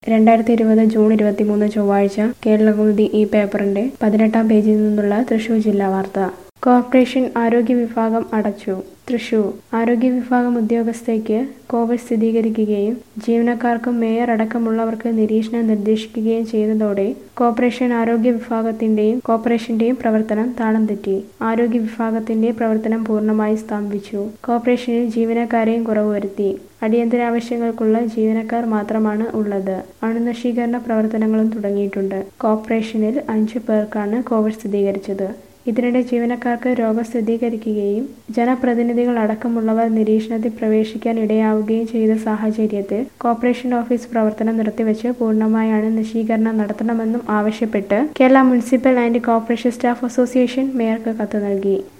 രണ്ടായിരത്തി ഇരുപത് ജൂൺ ഇരുപത്തിമൂന്ന് ചൊവ്വാഴ്ച കേരളകൗമുദി ഈ പേപ്പറിന്റെ പതിനെട്ടാം പേജിൽ നിന്നുള്ള തൃശൂർ ജില്ലാ വാർത്ത കോർപ്പറേഷൻ ആരോഗ്യ വിഭാഗം അടച്ചു തൃശൂർ ആരോഗ്യ വിഭാഗം ഉദ്യോഗസ്ഥയ്ക്ക് കോവിഡ് സ്ഥിരീകരിക്കുകയും ജീവനക്കാർക്കും മേയർ അടക്കമുള്ളവർക്ക് നിരീക്ഷണം നിർദ്ദേശിക്കുകയും ചെയ്തതോടെ കോർപ്പറേഷൻ ആരോഗ്യ വിഭാഗത്തിന്റെയും കോർപ്പറേഷന്റെയും പ്രവർത്തനം താളം തെറ്റി ആരോഗ്യ വിഭാഗത്തിന്റെ പ്രവർത്തനം പൂർണ്ണമായി സ്തംഭിച്ചു കോർപ്പറേഷനിൽ ജീവനക്കാരെയും കുറവ് വരുത്തി അടിയന്തരാവശ്യങ്ങൾക്കുള്ള ജീവനക്കാർ മാത്രമാണ് ഉള്ളത് അണുനശീകരണ പ്രവർത്തനങ്ങളും തുടങ്ങിയിട്ടുണ്ട് കോർപ്പറേഷനിൽ അഞ്ചു പേർക്കാണ് കോവിഡ് സ്ഥിരീകരിച്ചത് ഇതിനിടെ ജീവനക്കാർക്ക് രോഗം സ്ഥിരീകരിക്കുകയും ജനപ്രതിനിധികൾ അടക്കമുള്ളവർ നിരീക്ഷണത്തിൽ പ്രവേശിക്കാൻ ഇടയാവുകയും ചെയ്ത സാഹചര്യത്തിൽ കോർപ്പറേഷൻ ഓഫീസ് പ്രവർത്തനം നിർത്തിവെച്ച് പൂർണ്ണമായാണ് നശീകരണം നടത്തണമെന്നും ആവശ്യപ്പെട്ട് Kerala municipal and corporation staff association മേയർക്ക് കത്ത് നൽകി